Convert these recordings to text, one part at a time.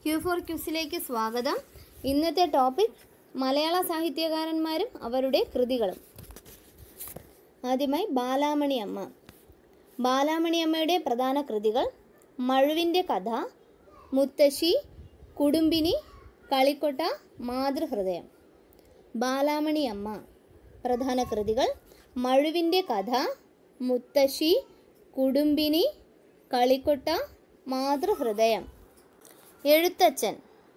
Q four ക്യൂസിലേക്ക് സ്വാഗതം ഇന്നത്തെ topic മലയാള സാഹിത്യകാരന്മാരും അവരുടെ കൃതികളും ആദ്യമായി ബാലാമണി അമ്മ ബാലാമണി അമ്മയുടെ പ്രധാന കൃതികൾ മഴുവിൻ്റെ കഥ മുത്തശ്ശി കുടുംബിനി കളിക്കൊട്ട മാതൃഹൃദയം ബാലാമണി അമ്മ പ്രധാന കൃതികൾ മഴുവിൻ്റെ കഥ മുത്തശ്ശി കുടുംബിനി കളിക്കൊട്ട മാതൃഹൃദയം എഴുത്തച്ഛൻ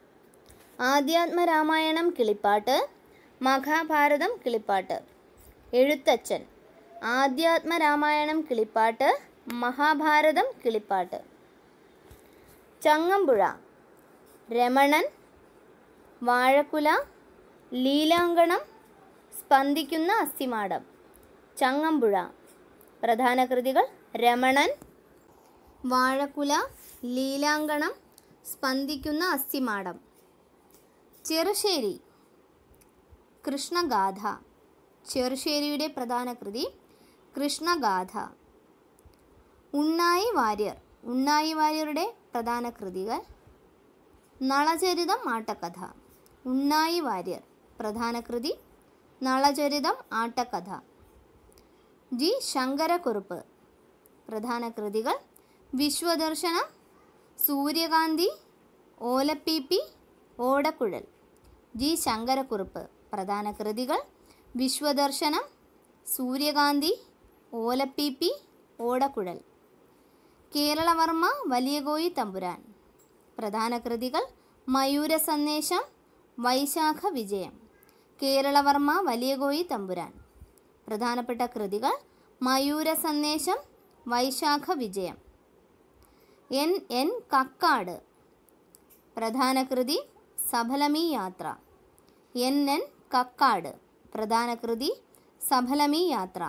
ആധ്യാത്മരാമായണം കിളിപ്പാട്ട് മഹാഭാരതം കിളിപ്പാട്ട് എഴുത്തച്ഛൻ ആധ്യാത്മരാമായണം കിളിപ്പാട്ട് മഹാഭാരതം കിളിപ്പാട്ട് ചങ്ങമ്പുഴ രമണൻ വാഴക്കുല ലീലാങ്കണം സ്പന്ദിക്കുന്ന അസ്ഥിമാടം ചങ്ങമ്പുഴ പ്രധാന കൃതികൾ രമണൻ വാഴക്കുല ലീലാങ്കണം സ്പന്ദിക്കുന്ന അസ്ഥിമാടം ചെറുശ്ശേരി കൃഷ്ണഗാഥ ചെറുശ്ശേരിയുടെ പ്രധാന കൃതി കൃഷ്ണഗാഥ ഉണ്ണായി വാര്യർ ഉണ്ണായി വാര്യരുടെ പ്രധാന കൃതികൾ നളചരിതം ആട്ടക്കഥ ഉണ്ണായി വാര്യർ പ്രധാന കൃതി നളചരിതം ആട്ടക്കഥ ജി ശങ്കരക്കുറുപ്പ് പ്രധാന കൃതികൾ വിശ്വദർശനം സൂര്യകാന്തി ഓലപ്പീപ്പി ഓടക്കുഴൽ ജി ശങ്കരക്കുറുപ്പ് പ്രധാന കൃതികൾ വിശ്വദർശനം സൂര്യകാന്തി ഓലപ്പീപ്പി ഓടക്കുഴൽ കേരളവർമ്മ വലിയകോയി തമ്പുരാൻ പ്രധാന കൃതികൾ മയൂര സന്ദേശം വൈശാഖ വിജയം കേരളവർമ്മ വലിയകോയി തമ്പുരാൻ പ്രധാനപ്പെട്ട കൃതികൾ മയൂര സന്ദേശം വൈശാഖ വിജയം എൻ എൻ കക്കാട് പ്രധാന കൃതി സഫലമീ യാത്ര എൻ എൻ കക്കാട് പ്രധാന കൃതി സഫലമീ യാത്ര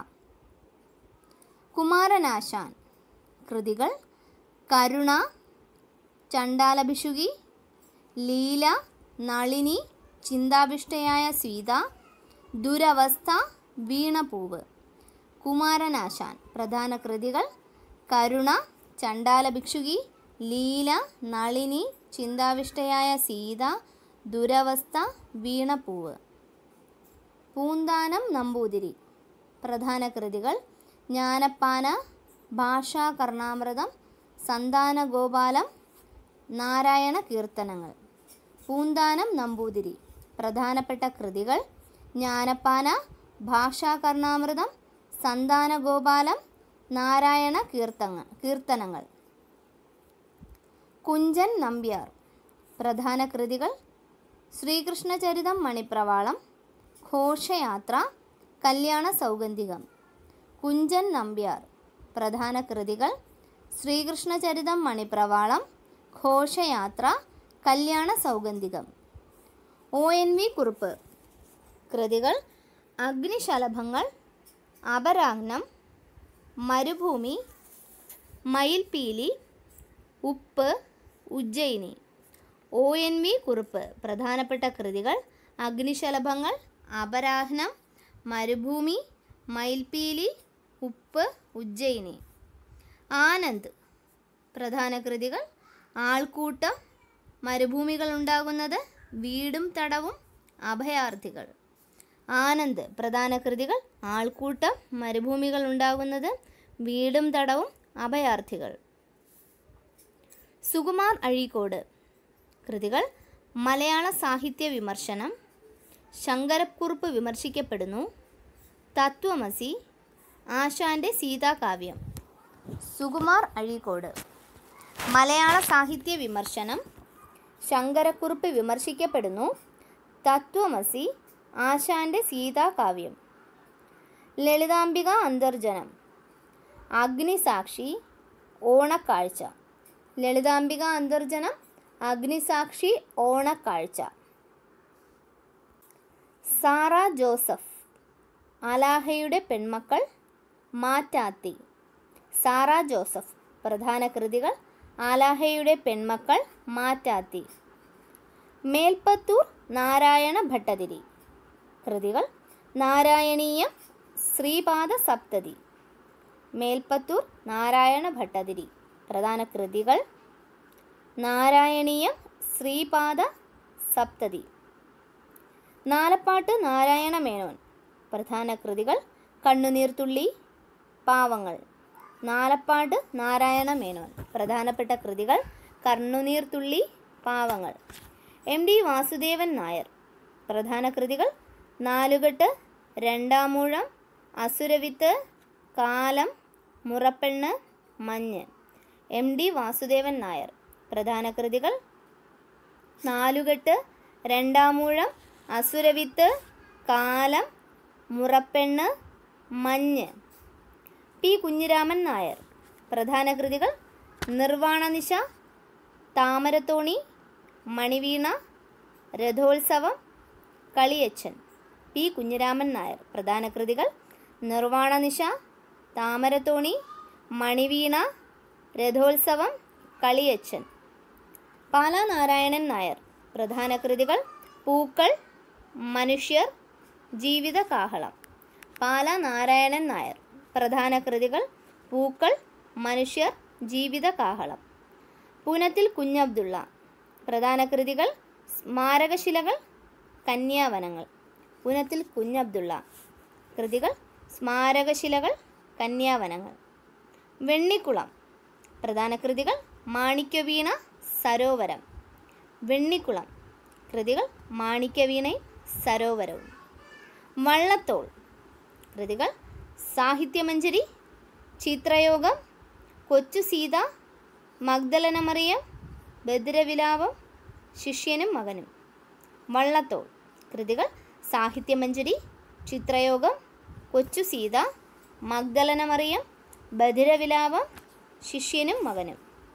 കുമാരനാശാൻ കൃതികൾ കരുണ ചണ്ടാലഭിഷുകി ലീല നളിനി ചിന്താവിഷ്ടയായ സീത ദുരവസ്ഥ വീണപൂവ് കുമാരനാശാൻ പ്രധാന കൃതികൾ കരുണ ചണ്ടാലഭിക്ഷുകി ലീല നളിനി ചിന്താവിഷ്ടയായ സീത ദുരവസ്ഥ വീണപൂവ് പൂന്താനം നമ്പൂതിരി പ്രധാന കൃതികൾ ജ്ഞാനപ്പാന ഭാഷാ കർണാമൃതം സന്താന ഗോപാലം നാരായണ കീർത്തനങ്ങൾ പൂന്താനം നമ്പൂതിരി പ്രധാനപ്പെട്ട കൃതികൾ ജ്ഞാനപ്പാന ഭാഷാ കർണാമൃതം സന്താന ഗോപാലം നാരായണ കീർത്തങ്ങൾ കീർത്തനങ്ങൾ കുഞ്ചൻ നമ്പ്യാർ പ്രധാന കൃതികൾ ശ്രീകൃഷ്ണചരിതം മണിപ്രവാളം ഘോഷയാത്ര കല്യാണ സൗഗന്ധികം കുഞ്ചൻ നമ്പ്യാർ പ്രധാന കൃതികൾ ശ്രീകൃഷ്ണചരിതം Manipravalam Ghoshayathra Kalyana Saugandhikam O N V Kurup കൃതികൾ Agnishalabhangal Aparahnam Marubhoomi Mayilpeeli Uppu Ujjayini O N V Kurup പ്രധാനപ്പെട്ട കൃതികൾ അഗ്നിശലഭങ്ങൾ അപരാഹ്നം മരുഭൂമി മയിൽപീലി ഉപ്പ് ഉജ്ജയിനി ആനന്ദ് പ്രധാന കൃതികൾ ആൾക്കൂട്ടം മരുഭൂമികൾ ഉണ്ടാകുന്നത് വീടും തടവും അഭയാർത്ഥികൾ ആനന്ദ് പ്രധാന കൃതികൾ ആൾക്കൂട്ടം മരുഭൂമികൾ ഉണ്ടാകുന്നത് വീടും തടവും അഭയാർത്ഥികൾ സുകുമാർ അഴീക്കോട് കൃതികൾ മലയാള സാഹിത്യ വിമർശനം ശങ്കരക്കുറുപ്പ് വിമർശിക്കപ്പെടുന്നു തത്വമസി ആശാന്റെ സീതാകാവ്യം സുകുമാർ അഴീക്കോട് മലയാള സാഹിത്യ വിമർശനം ശങ്കരക്കുറുപ്പ് വിമർശിക്കപ്പെടുന്നു തത്വമസി ആശാന്റെ സീതാകാവ്യം ലളിതാംബിക അന്തർജനം അഗ്നിസാക്ഷി ഓണക്കാഴ്ച ലളിതാംബിക അന്തർജനം അഗ്നിസാക്ഷി ഓണക്കാഴ്ച സാറ ജോസഫ് അലാഹയുടെ പെൺമക്കൾ മാറ്റാത്തി സാറ ജോസഫ് പ്രധാന കൃതികൾ ആലാഹയുടെ പെൺമക്കൾ മാറ്റാത്തി മേൽപ്പത്തൂർ നാരായണ ഭട്ടതിരി കൃതികൾ നാരായണീയം ശ്രീപാദ സപ്തതി മേൽപ്പത്തൂർ നാരായണ ഭട്ടതിരി പ്രധാന കൃതികൾ നാരായണീയം ശ്രീപാദ സപ്തതി നാലപ്പാട്ട് നാരായണ മേനോൻ പ്രധാന കൃതികൾ കണ്ണുനീർത്തുള്ളി പാവങ്ങൾ നാലപ്പാട്ട് നാരായണ മേനോൻ പ്രധാനപ്പെട്ട കൃതികൾ കണ്ണുനീർത്തുള്ളി പാവങ്ങൾ എം ഡി വാസുദേവൻ നായർ പ്രധാന കൃതികൾ നാലുകെട്ട് രണ്ടാമൂഴം അസുരവിത്ത് കാലം മുറപ്പെണ്ണ് മഞ്ഞ് എം ഡി വാസുദേവൻ നായർ പ്രധാന കൃതികൾ നാലുകെട്ട് രണ്ടാമൂഴം അസുരവിത്ത് കാലം മുറപ്പെണ്ണ് മഞ്ഞ് പി കുഞ്ഞിരാമൻ നായർ പ്രധാന കൃതികൾ നിർവാണനിശ താമരത്തോണി മണിവീണ രഥോത്സവം കളിയച്ചൻ പി കുഞ്ഞിരാമൻ നായർ പ്രധാന കൃതികൾ നിർവാണനിശ താമരത്തോണി മണിവീണ രഥോത്സവം കളിയച്ചൻ പാലാ നാരായണൻ നായർ പ്രധാന കൃതികൾ പൂക്കൾ മനുഷ്യർ ജീവിതകാഹളം പാലാ നാരായണൻ നായർ പ്രധാന കൃതികൾ പൂക്കൾ മനുഷ്യർ ജീവിതകാഹളം പൂനത്തിൽ കുഞ്ഞബ്ദുള്ള പ്രധാന കൃതികൾ സ്മാരകശിലകൾ കന്യാവനങ്ങൾ പൂനത്തിൽ കുഞ്ഞബ്ദുള്ള കൃതികൾ സ്മാരകശിലകൾ കന്യാവനങ്ങൾ വെണ്ണിക്കുളം പ്രധാന കൃതികൾ മാണിക്യവീണ സരോവരം വെണ്ണിക്കുളം കൃതികൾ മാണിക്യവീണയും സരോവരവും വള്ളത്തോൾ കൃതികൾ സാഹിത്യമഞ്ജരി ചിത്രയോഗം കൊച്ചു സീത മഗ്ദലനമറിയം ബദ്രവിലാപം ശിഷ്യനും മകനും വള്ളത്തോൾ കൃതികൾ സാഹിത്യമഞ്ജരി ചിത്രയോഗം കൊച്ചു സീത മഗ്ദലനമറിയം ബധിരവിലാപം ശിഷ്യനും മകനും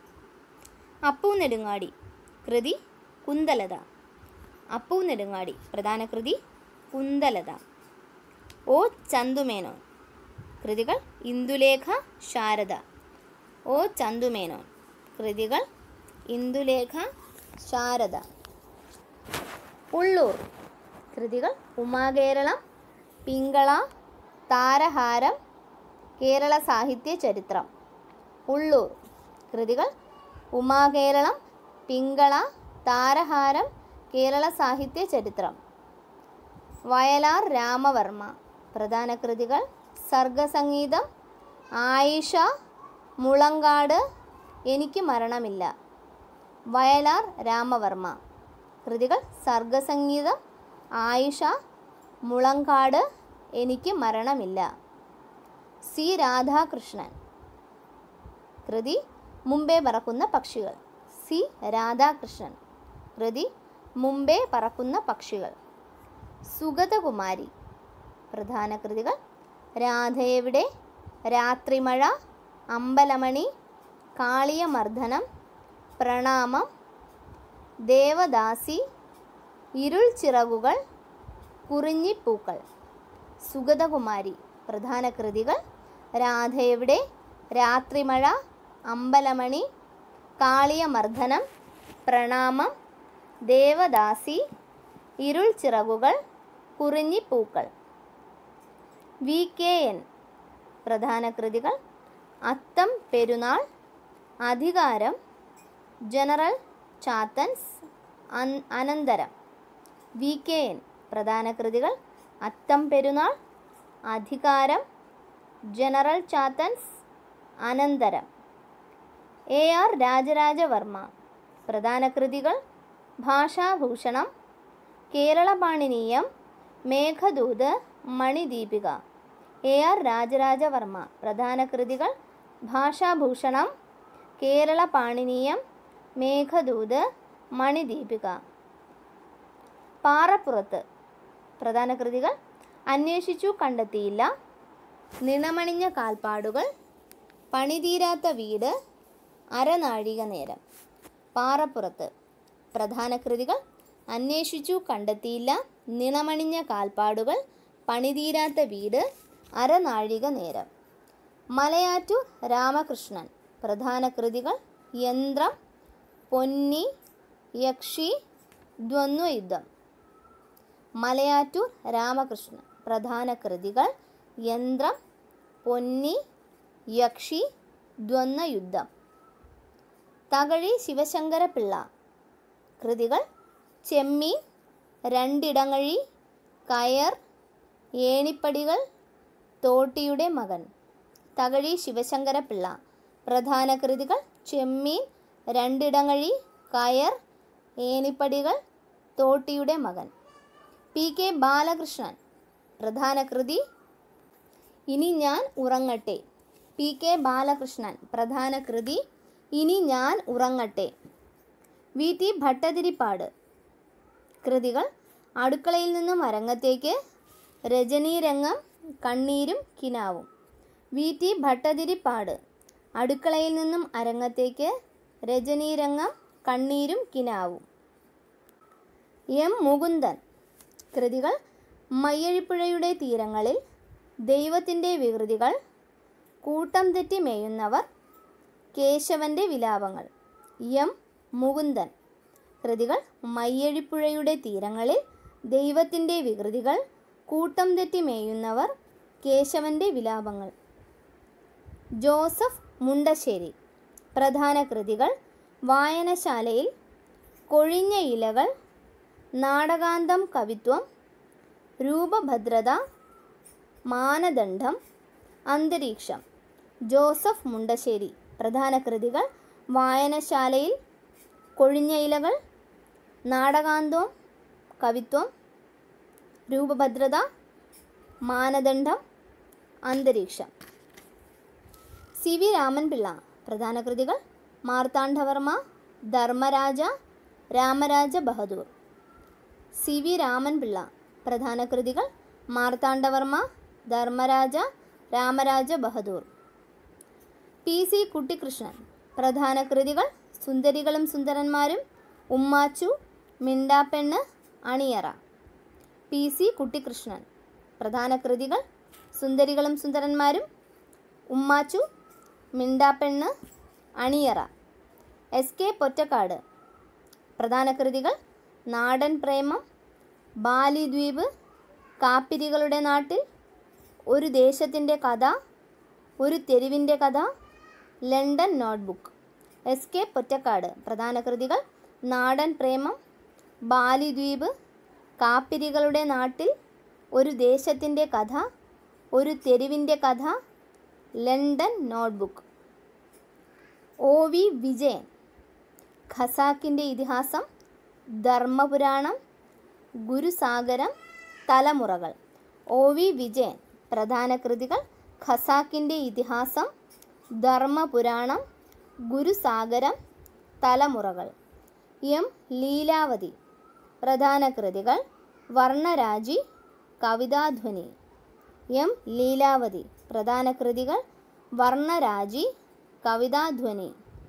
അപ്പു നെടുങ്ങാടി കൃതി കുന്തലത അപ്പു നെടുങ്ങാടി പ്രധാന കൃതി കുന്തലത ഓ ചന്തുമേനോൻ കൃതികൾ ഇന്ദുലേഖ ശാരദ ഓ ചന്തുമേനോൻ കൃതികൾ ഇന്ദുലേഖ ശാരദ ഉള്ളൂർ കൃതികൾ ഉമാകേരളം പിങ്കള താരഹാരം കേരള സാഹിത്യ ചരിത്രം ഉള്ളൂർ കൃതികൾ ഉമാകേരളം പിങ്കള താരഹാരം കേരള സാഹിത്യ ചരിത്രം വയലാർ രാമവർമ്മ പ്രധാന കൃതികൾ സർഗസംഗീതം ആയിഷ മുളങ്കാട് എനിക്ക് മരണമില്ല വയലാർ രാമവർമ്മ കൃതികൾ സർഗസംഗീതം ആയിഷ മുളങ്കാട് എനിക്ക് മരണമില്ല സി രാധാകൃഷ്ണൻ കൃതി മുമ്പേ പറക്കുന്ന പക്ഷികൾ സി രാധാകൃഷ്ണൻ കൃതി മുമ്പേ പറക്കുന്ന പക്ഷികൾ സുഗതകുമാരി പ്രധാന കൃതികൾ രാധയെവിടെ രാത്രിമഴ അമ്പലമണി കാളിയമർദ്ദനം പ്രണാമം ദേവദാസി ഇരുൾ ചിറകുകൾ കുറിഞ്ഞിപ്പൂക്കൾ സുഗതകുമാരി പ്രധാന കൃതികൾ രാധയെവിടെ രാത്രിമഴ അമ്പലമണി കാളിയമർദ്ദനം പ്രണാമം ദേവദാസി ഇരുൾ ചിറകുകൾ കുറിഞ്ഞിപ്പൂക്കൾ വി കെ എൻ പ്രധാന കൃതികൾ അത്തം പെരുന്നാൾ അധികാരം ജനറൽ ചാത്തൻസ് അൻ- അനന്തരം വി കെ എൻ പ്രധാന കൃതികൾ അത്തം പെരുന്നാൾ അധികാരം ജനറൽ ചാത്തൻസ് അനന്തരം എ ആർ രാജരാജവർമ്മ പ്രധാന കൃതികൾ ഭാഷാഭൂഷണം കേരളപാണിനീയം മേഘദൂത് മണിദീപിക എ ആർ രാജരാജവർമ്മ പ്രധാന കൃതികൾ ഭാഷാഭൂഷണം കേരളപാണിനീയം മേഘദൂത് മണിദീപിക പാറപ്പുറത്ത് പ്രധാന കൃതികൾ അന്വേഷിച്ചു കണ്ടെത്തിയില്ല നിണമണിഞ്ഞ കാൽപ്പാടുകൾ പണിതീരാത്ത വീട് അരനാഴിക നേരം പാറപ്പുറത്ത് പ്രധാന കൃതികൾ അന്വേഷിച്ചു കണ്ടെത്തിയില്ല നിണമണിഞ്ഞ കാൽപ്പാടുകൾ പണിതീരാത്ത വീട് അരനാഴിക നേരം മലയാറ്റൂർ രാമകൃഷ്ണൻ പ്രധാന കൃതികൾ യന്ത്രം പൊന്നി യക്ഷി ദ്വന്ദ്വയുദ്ധം മലയാറ്റൂർ രാമകൃഷ്ണൻ പ്രധാന കൃതികൾ യന്ത്രം പൊന്നി യക്ഷി ദ്വന്ദ്വയുദ്ധം തകഴി ശിവശങ്കരപിള്ള കൃതികൾ ചെമ്മീൻ രണ്ടിടങ്ങഴി കയർ ഏണിപ്പടികൾ തോട്ടിയുടെ മകൻ തകഴി ശിവശങ്കരപിള്ള പ്രധാന കൃതികൾ ചെമ്മീൻ രണ്ടിടങ്ങഴി കയർ ഏണിപ്പടികൾ തോട്ടിയുടെ മകൻ പി കെ ബാലകൃഷ്ണൻ പ്രധാന കൃതി ഇനി ഞാൻ ഉറങ്ങട്ടെ പി കെ ബാലകൃഷ്ണൻ പ്രധാന കൃതി ഇനി ഞാൻ ഉറങ്ങട്ടെ വി ടി ഭട്ടതിരിപ്പാട് കൃതികൾ അടുക്കളയിൽ നിന്നും അരങ്ങത്തേക്ക് രജനീരംഗം കണ്ണീരും കിനാവും വി ടി ഭട്ടതിരിപ്പാട് അടുക്കളയിൽ നിന്നും അരങ്ങത്തേക്ക് രജനീരംഗം കണ്ണീരും കിനാവും എം മുകുന്ദൻ കൃതികൾ മയ്യഴിപ്പുഴയുടെ തീരങ്ങളിൽ ദൈവത്തിൻ്റെ വികൃതികൾ കൂട്ടം തെറ്റി മേയുന്നവർ കേശവൻ്റെ വിലാപങ്ങൾ എം മുകുന്ദൻ കൃതികൾ മയ്യഴിപ്പുഴയുടെ തീരങ്ങളിൽ ദൈവത്തിൻ്റെ വികൃതികൾ കൂട്ടം തെറ്റി മേയുന്നവർ കേശവൻ്റെ വിലാപങ്ങൾ ജോസഫ് മുണ്ടശ്ശേരി പ്രധാന കൃതികൾ വായനശാലയിൽ കൊഴിഞ്ഞ ഇലകൾ നാടകാന്തം കവിത്വം രൂപഭദ്രത മാനദണ്ഡം അന്തരീക്ഷം ജോസഫ് മുണ്ടശ്ശേരി പ്രധാന കൃതികൾ വായനശാലയിൽ കൊഴിഞ്ഞ ഇലകൾ നാടകാന്തം കവിത്വം രൂപഭദ്രത മാനദണ്ഡം അന്തരീക്ഷം സി വി രാമൻപിള്ള പ്രധാന കൃതികൾ മാർത്താണ്ഡവർമ്മ ധർമ്മരാജ രാമരാജ ബഹദൂർ സി വി രാമൻപിള്ള പ്രധാന കൃതികൾ മാർത്താണ്ഡവർമ്മ ധർമ്മരാജ രാമരാജ ബഹദൂർ പി സി കുട്ടിക്കൃഷ്ണൻ പ്രധാന കൃതികൾ സുന്ദരികളും സുന്ദരന്മാരും ഉമ്മാച്ചു മിണ്ടാപ്പെണ്ണ് അണിയറ പി സി കുട്ടിക്കൃഷ്ണൻ പ്രധാന കൃതികൾ സുന്ദരികളും സുന്ദരന്മാരും ഉമ്മാച്ചു മിണ്ടാപ്പെണ്ണ് അണിയറ എസ് കെ പൊറ്റക്കാട് പ്രധാന കൃതികൾ നാടൻ പ്രേമം ബാലിദ്വീപ് കാപ്പിരികളുടെ നാട്ടിൽ ഒരു ദേശത്തിൻ്റെ കഥ ഒരു തെരുവിൻ്റെ കഥ London notebook S K Pottekkad പ്രധാന കൃതികൾ നാടൻ പ്രേമം ബാലിദ്വീപ് കാപ്പിരികളുടെ നാട്ടിൽ ഒരു ദേശത്തിൻ്റെ കഥ ഒരു തെരുവിൻ്റെ കഥ London notebook O V Vijayan ഖസാക്കിൻ്റെ ഇതിഹാസം ധർമ്മപുരാണം ഗുരുസാഗരം തലമുറകൾ ഒ വി വിജയൻ പ്രധാന കൃതികൾ ഖസാക്കിൻ്റെ ഇതിഹാസം ധർമ്മപുരാണം ഗുരുസാഗരം തലമുറകൾ എം ലീലാവതി പ്രധാന കൃതികൾ വർണ്ണരാജി കവിതാധ്വനി എം ലീലാവതി പ്രധാന കൃതികൾ വർണ്ണരാജി കവിതാധ്വനി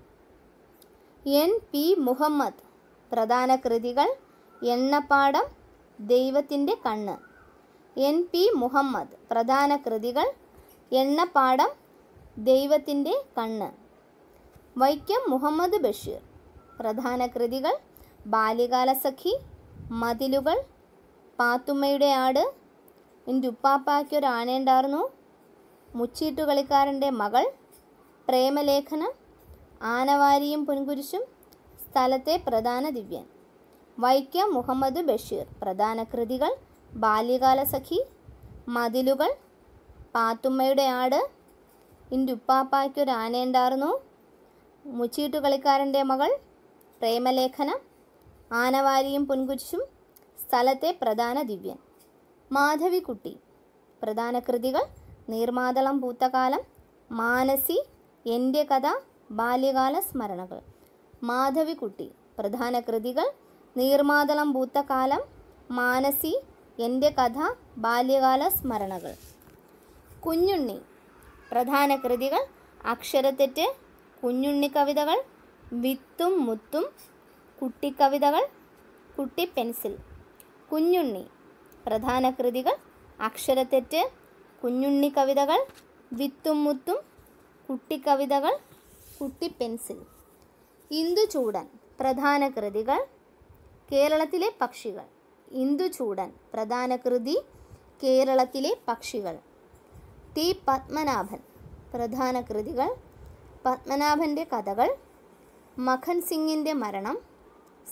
എൻ പി മുഹമ്മദ് പ്രധാന കൃതികൾ എണ്ണപ്പാടം ദൈവത്തിൻ്റെ കണ്ണ് എൻ പി മുഹമ്മദ് പ്രധാന കൃതികൾ എണ്ണപ്പാടം ദൈവത്തിൻ്റെ കണ്ണ് വൈക്കം മുഹമ്മദ് ബഷീർ പ്രധാന കൃതികൾ ബാല്യകാലസഖി മതിലുകൾ പാത്തുമ്മയുടെ ആട് എൻ്റെ ഉപ്പാപ്പായ്ക്കൊരാനയുണ്ടായിരുന്നു മുച്ചീട്ടുകളിക്കാരൻ്റെ മകൾ പ്രേമലേഖനം ആനവാരിയും പൊൻകുരിശും സ്ഥലത്തെ പ്രധാന ദിവ്യൻ വൈക്കം മുഹമ്മദ് ബഷീർ പ്രധാന കൃതികൾ ബാല്യകാലസഖി മതിലുകൾ പാത്തുമ്മയുടെ ആട് എൻ്റെ ഉപ്പാപ്പായ്ക്കൊരാനയുണ്ടായിരുന്നു മുച്ചീട്ടുകളിക്കാരൻ്റെ മകൾ പ്രേമലേഖനം ആനവാരിയും പൊൻകുരിശും സ്ഥലത്തെ പ്രധാന ദിവ്യൻ മാധവിക്കുട്ടി പ്രധാന കൃതികൾ നീർമാതളം പൂത്തകാലം മാനസി എൻ്റെ കഥ ബാല്യകാല സ്മരണകൾ മാധവിക്കുട്ടി പ്രധാന കൃതികൾ നീർമാതളം പൂത്തകാലം മാനസി എൻ്റെ കഥ ബാല്യകാല സ്മരണകൾ കുഞ്ഞുണ്ണി പ്രധാന കൃതികൾ അക്ഷരത്തെറ്റ് കുഞ്ഞുണ്ണി കവിതകൾ വിത്തും മുത്തും കുട്ടിക്കവിതകൾ കുട്ടി പെൻസിൽ കുഞ്ഞുണ്ണി പ്രധാന കൃതികൾ അക്ഷരത്തെറ്റ് കുഞ്ഞുണ്ണി കവിതകൾ വിത്തും മുത്തും കുട്ടിക്കവിതകൾ കുട്ടി പെൻസിൽ ഇന്ദുചൂടൻ പ്രധാന കൃതികൾ കേരളത്തിലെ പക്ഷികൾ ഇന്ദുചൂടൻ പ്രധാന കൃതി കേരളത്തിലെ പക്ഷികൾ ടി പത്മനാഭൻ പ്രധാന കൃതികൾ പത്മനാഭൻ്റെ കഥകൾ മഖൻ സിംഗിൻ്റെ മരണം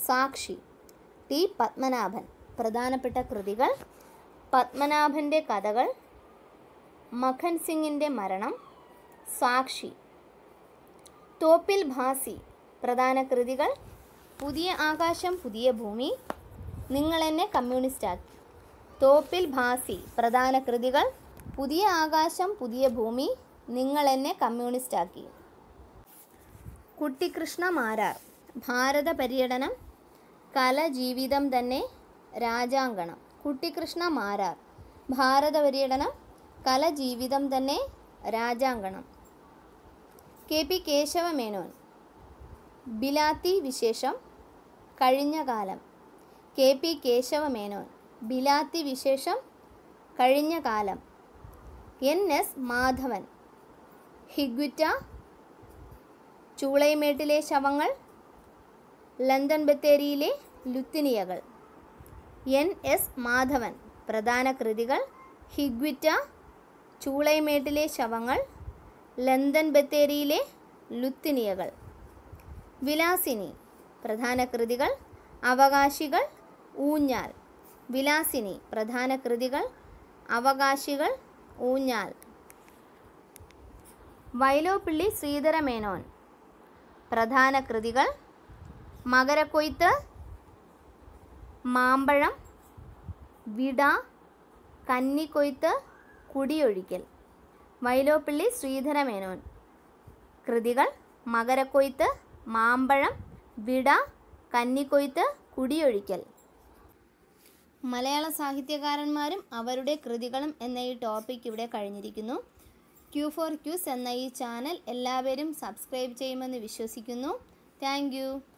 സാക്ഷി ടി പത്മനാഭൻ പ്രധാനപ്പെട്ട കൃതികൾ പത്മനാഭൻ്റെ കഥകൾ മഖൻ സിംഗിൻ്റെ മരണം സാക്ഷി തോപ്പിൽ ഭാസി പ്രധാന കൃതികൾ പുതിയ ആകാശം പുതിയ ഭൂമി നിങ്ങൾ എന്നെ കമ്മ്യൂണിസ്റ്റാക്കി തോപ്പിൽ ഭാസി പ്രധാന കൃതികൾ പുതിയ ആകാശം പുതിയ ഭൂമി നിങ്ങൾ എന്നെ കമ്മ്യൂണിസ്റ്റാക്കി കുട്ടിക്കൃഷ്ണ മാരാർ ഭാരത പര്യടനം കല ജീവിതം തന്നെ രാജാങ്കണം കുട്ടിക്കൃഷ്ണ മാരാർ ഭാരത പര്യടനം കല ജീവിതം തന്നെ രാജാങ്കണം കെ പി കേശവ മേനോൻ ബിലാത്തി വിശേഷം കഴിഞ്ഞ കാലം കെ പി കേശവ മേനോൻ ബിലാത്തി വിശേഷം കഴിഞ്ഞ കാലം എൻ എസ് മാധവൻ ഹിഗ്വിറ്റ ചൂളൈമേട്ടിലെ ശവങ്ങൾ ലണ്ടൻ ബത്തേരിയിലെ ലുത്തിനിയകൾ എൻ എസ് മാധവൻ പ്രധാന കൃതികൾ ഹിഗ്വിറ്റ ചൂളൈമേട്ടിലെ ശവങ്ങൾ ലണ്ടൻ ബത്തേരിയിലെ ലുത്തിനിയകൾ വിലാസിനി പ്രധാന കൃതികൾ അവകാശികൾ ഊഞ്ഞാൽ വിലാസിനി പ്രധാന കൃതികൾ അവകാശികൾ ഊഞ്ഞാൽ വൈലോപ്പിള്ളി ശ്രീധരമേനോൻ പ്രധാന കൃതികൾ മകരക്കൊയ്ത്ത് മാമ്പഴം വിട കന്നിക്കൊയ്ത്ത് കുടിയൊഴിക്കൽ വൈലോപ്പിള്ളി ശ്രീധരമേനോൻ കൃതികൾ മകരക്കൊയ്ത്ത് മാമ്പഴം വിട കന്നിക്കൊയ്ത്ത് കുടിയൊഴിക്കൽ മലയാള സാഹിത്യകാരന്മാരും അവരുടെ കൃതികളും എന്ന ഈ ടോപ്പിക് ഇവിടെ കഴിഞ്ഞിരിക്കുന്നു ക്യൂ ഫോർ ക്യൂസ് എന്ന ഈ ചാനൽ എല്ലാവരും സബ്സ്ക്രൈബ് ചെയ്യുമെന്ന് വിശ്വസിക്കുന്നു താങ്ക്